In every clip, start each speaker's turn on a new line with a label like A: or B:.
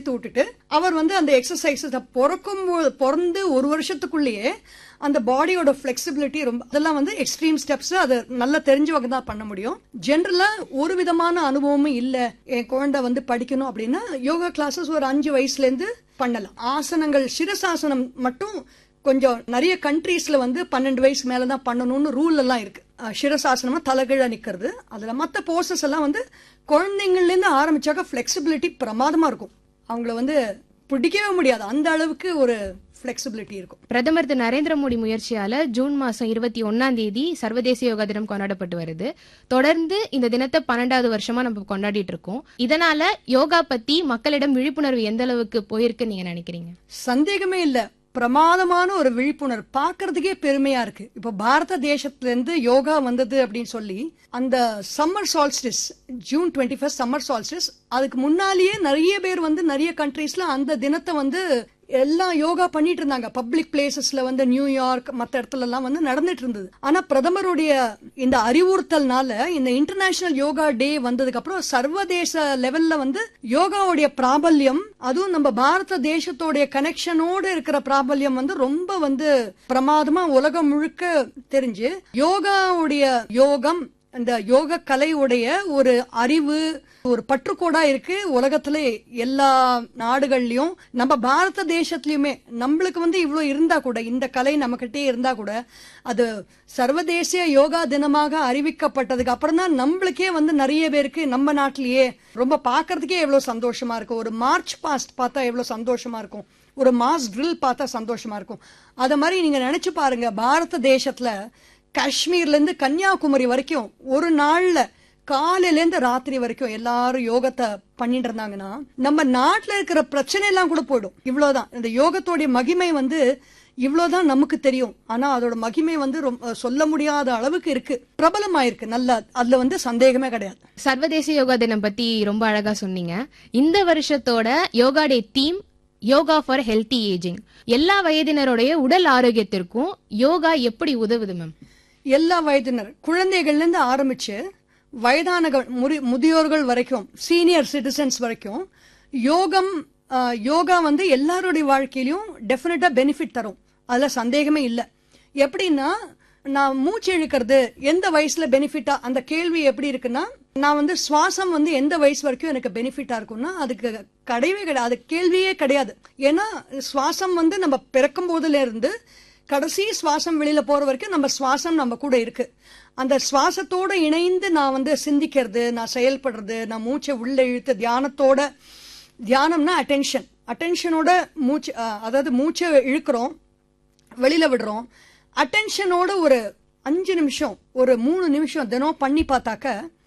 A: சேர்த்து விட்டுட்டு அவர் வந்து அந்த எக்ஸசைசஸ் பிறக்கும் போ- பிறந்து ஒரு வருஷத்துக்குள்ளேயே அந்த பாடியோட ஃபிளெக்சிபிலிட்டி ரொம்ப அதெல்லாம் வந்து எக்ஸ்ட்ரீம் ஸ்டெப்ஸ் அது நல்லா தெரிஞ்சவங்க தான் பண்ண முடியும் ஜென்ரலா ஒரு விதமான அனுபவமும் இல்ல என் குழந்தை வந்து படிக்கணும் அப்படின்னா யோகா கிளாஸஸ் ஒரு அஞ்சு வயசுல இருந்து பண்ணலாம் ஆசனங்கள் சிரசாசனம் மட்டும் கொஞ்சம் நிறைய கண்ட்ரீஸ்ல வந்து பன்னெண்டு வயசு மேல தான் பண்ணணும்னு ரூல் எல்லாம் இருக்கு அஹ் சிரசாசனமா தலைகீழா நிக்கிறது அதுல மத்த போர்சஸ் எல்லாம் வந்து குழந்தைங்கள்ல இருந்து ஆரம்பிச்சாக்க ஃபிளெக்சிபிலிட்டி பிரமாதமா இருக்கும் அவங்கள வந்து பிடிக்கவே முடியாது அந்த அளவுக்கு ஒரு ஃபிளெக்சிபிலிட்டி இருக்கும்
B: பிரதமர் திரு நரேந்திர மோடி முயற்சியால ஜூன் மாசம் இருபத்தி ஒன்னாம் தேதி சர்வதேச யோகா தினம் கொண்டாடப்பட்டு வருது தொடர்ந்து இந்த தினத்தை பன்னெண்டாவது வருஷமா நம்ம கொண்டாடிட்டு இருக்கோம் இதனால யோகா பத்தி மக்களிடம் விழிப்புணர்வு எந்த அளவுக்கு போயிருக்கு நீங்க நினைக்கிறீங்க
A: சந்தேகமே இல்ல பிரமாதமான ஒரு விழிப்புணர்வு பார்க்கிறதுக்கே பெருமையா இருக்கு இப்போ பாரத தேசத்துல இருந்து யோகா வந்தது அப்படின்னு சொல்லி அந்த summer solstice June twenty first summer solstice அதுக்கு முன்னாலேயே நிறைய பேர் வந்து நிறைய கண்ட்ரீஸ்ல அந்த தினத்தை வந்து எல்லாம் யோகா பண்ணிட்டு இருந்தாங்க பப்ளிக் பிளேசஸ்ல வந்து நியூயார்க் மத்த இடத்துல எல்லாம் வந்து நடந்துட்டு இருந்தது ஆனா பிரதமருடைய இந்த அறிவுறுத்தல்னால இந்த இன்டர்நேஷனல் யோகா டே வந்ததுக்கு அப்புறம் சர்வதேச லெவல்ல வந்து யோகாவுடைய பிராபல்யம் அதுவும் நம்ம பாரத தேசத்தோடைய கனெக்ஷனோட இருக்கிற பிராபல்யம் வந்து ரொம்ப வந்து பிரமாதமா உலகம் முழுக்க தெரிஞ்சு யோகாவுடைய யோகம் இந்த யோக கலையுடைய ஒரு அறிவு ஒரு பற்றுக்கோடா இருக்கு உலகத்துல எல்லா நாடுகள்லயும் நம்ம பாரத தேசத்துலயுமே நம்மளுக்கு வந்து இவ்வளவு இருந்தா கூட இந்த கலை நம்மகிட்டே இருந்தா கூட அது சர்வதேச யோகா தினமாக அறிவிக்கப்பட்டதுக்கு அப்புறம் தான் நம்மளுக்கே வந்து நிறைய பேருக்கு நம்ம நாட்டிலேயே ரொம்ப பார்க்கிறதுக்கே எவ்வளவு சந்தோஷமா இருக்கும் ஒரு மார்ச் பாஸ்ட் பார்த்தா எவ்வளவு சந்தோஷமா இருக்கும் ஒரு மாஸ் ட்ரில் பார்த்தா சந்தோஷமா இருக்கும் அத மாதிரி நீங்க நினைச்சு பாருங்க பாரத தேசத்துல காஷ்மீர்ல இருந்து கன்னியாகுமரி வரைக்கும் ஒரு நாள்ல காலையில இருந்து ராத்திரி வரைக்கும் எல்லாரும் யோகத்தை பண்ணிட்டு இருந்தாங்கன்னா நம்ம நாட்டுல இருக்கிற பிரச்சனை எல்லாம் கூட போயிடும் இவ்வளவுதான் இந்த யோகத்தோடைய மகிமை வந்து இவ்வளவுதான் நமக்கு தெரியும் ஆனா அதோட மகிமை வந்து ரொம்ப சொல்ல முடியாத அளவுக்கு இருக்கு பிரபலமாயிருக்கு நல்லா அதுல வந்து சந்தேகமே கிடையாது
B: சர்வதேச யோகா தினம் பத்தி ரொம்ப அழகா சொன்னீங்க இந்த வருஷத்தோட yoga day theme yoga for healthy ageing எல்லா வயதினருடைய உடல் ஆரோக்கியத்திற்கும் யோகா எப்படி உதவுது மேம்
A: எல்லா வயதினர் குழந்தைகள்ல இருந்து ஆரம்பிச்சு வயதானகள் முறி- முதியோர்கள் வரைக்கும் சீனியர் சிட்டிசன்ஸ் வரைக்கும் யோகம் ஆஹ், யோகா வந்து எல்லாருடைய வாழ்க்கையிலும் டெஃபினட்டா பெனிஃபிட் தரும் அதுல சந்தேகமே இல்லை எப்படின்னா நான் மூச்சு இழுக்கிறது எந்த வயசுல பெனிஃபிட்டா அந்த கேள்வி எப்படி இருக்குன்னா நான் வந்து சுவாசம் வந்து எந்த வயசு வரைக்கும் எனக்கு பெனிஃபிட்டா இருக்கும்னா அதுக்கு கிடையவே கிடையாது அது கேள்வியே கிடையாது ஏன்னா சுவாசம் வந்து நம்ம பிறக்கும் போதுல இருந்து கடைசி சுவாசம் வெளியில போற வரைக்கும் நம்ம சுவாசம் நம்ம கூட இருக்கு அந்த சுவாசத்தோட இணைந்து நான் வந்து சிந்திக்கிறது நான் செயல்படுறது நான் மூச்சை உள்ள இழுத்து தியானத்தோட தியானம்னா அட்டென்ஷன் அட்டென்ஷனோட மூச்சு அஹ், அதாவது மூச்சை இழுக்கிறோம் வெளியில விடுறோம் அட்டென்ஷனோட ஒரு அஞ்சு நிமிஷம் ஒரு மூணு நிமிஷம் தினம் பண்ணி பார்த்தாக்க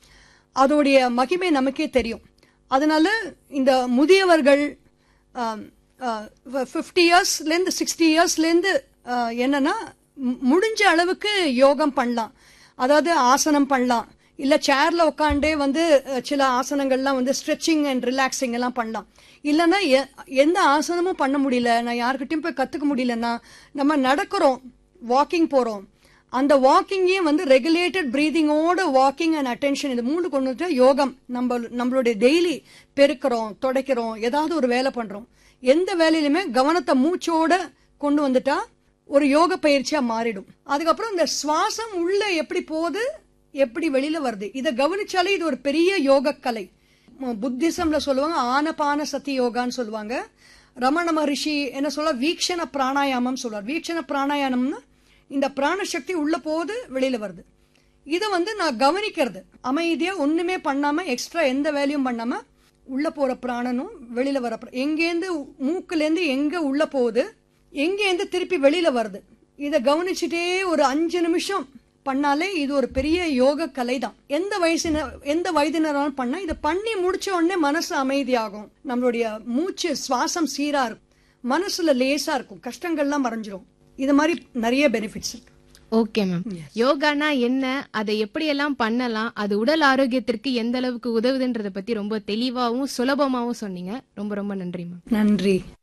A: அதோடைய மகிமை நமக்கே தெரியும் அதனால இந்த முதியவர்கள் ஃபிஃப்டி இயர்ஸ்லேருந்து சிக்ஸ்டி இயர்ஸ்லேருந்து என்னன்னா மு- முடிஞ்ச அளவுக்கு யோகம் பண்ணலாம் அதாவது ஆசனம் பண்ணலாம் இல்ல சேர்ல உட்காண்டே வந்து அஹ், சில ஆசனங்கள்லாம் வந்து ஸ்ட்ரெச்சிங் அண்ட் ரிலாக்ஸிங் எல்லாம் பண்ணலாம் இல்லைன்னா எ- எந்த ஆசனமும் பண்ண முடியல நான் யார்கிட்டயும் போய் கத்துக்க முடியலன்னா நம்ம நடக்கிறோம் வாக்கிங் போறோம் அந்த வாக்கிங்கையும் வந்து ரெகுலேட்டட் பிரீதிங்கோட வாக்கிங் அண்ட் அட்டென்ஷன் இது மூணு கொண்டு வந்துட்டா யோகம் நம்ம நம்மளுடைய டெய்லி பெருக்கிறோம் துடைக்கிறோம் ஏதாவது ஒரு வேலை பண்றோம் எந்த வேலையிலுமே கவனத்தை மூச்சோட கொண்டு வந்துட்டா ஒரு யோக பயிற்சியா மாறிடும் அதுக்கப்புறம் இந்த சுவாசம் உள்ள எப்படி போகுது எப்படி வெளியில வருது இதை கவனிச்சாலே இது ஒரு பெரிய யோக கலை ம- புத்திசம்ல சொல்லுவாங்க ஆனபான சதி யோகான்னு சொல்லுவாங்க ரமண மகரிஷி என்ன சொல்ல வீக்ஷண பிராணாயாமம் சொல்லுவார் வீக்ஷண பிராணாயாமம்னா இந்த பிராணசக்தி உள்ள போகுது வெளியில வருது இதை வந்து நான் கவனிக்கிறது அமைதியா ஒண்ணுமே பண்ணாம எக்ஸ்ட்ரா எந்த வேலையும் பண்ணாம உள்ள போற பிராணனும் வெளியில வர பிர- எங்கேருந்து மூக்குல இருந்து எங்க உள்ள போகுது எங்கேருந்து திருப்பி வெளியில வருது இதை கவனிச்சுட்டே ஒரு அஞ்சு நிமிஷம் பண்ணாலே இது ஒரு பெரிய யோக கலை தான் எந்த வயசின எந்த வயதினராலும் பண்ணா இதை பண்ணி முடிச்ச உடனே மனசு அமைதியாகும் நம்மளுடைய மூச்சு சுவாசம் சீரா இருக்கும் மனசுல லேசா இருக்கும் கஷ்டங்கள்லாம் மறைஞ்சிரும் இது மாதிரி நிறைய பெனிஃபிட்ஸ் இருக்கு
B: ஓகே மேம் யோகானா என்ன அதை எப்படியெல்லாம் பண்ணலாம் அது உடல் ஆரோக்கியத்திற்கு எந்த அளவுக்கு உதவுதுன்றத பத்தி ரொம்ப தெளிவாவும் சுலபமாவும் சொன்னீங்க ரொம்ப ரொம்ப நன்றி மேம்
A: நன்றி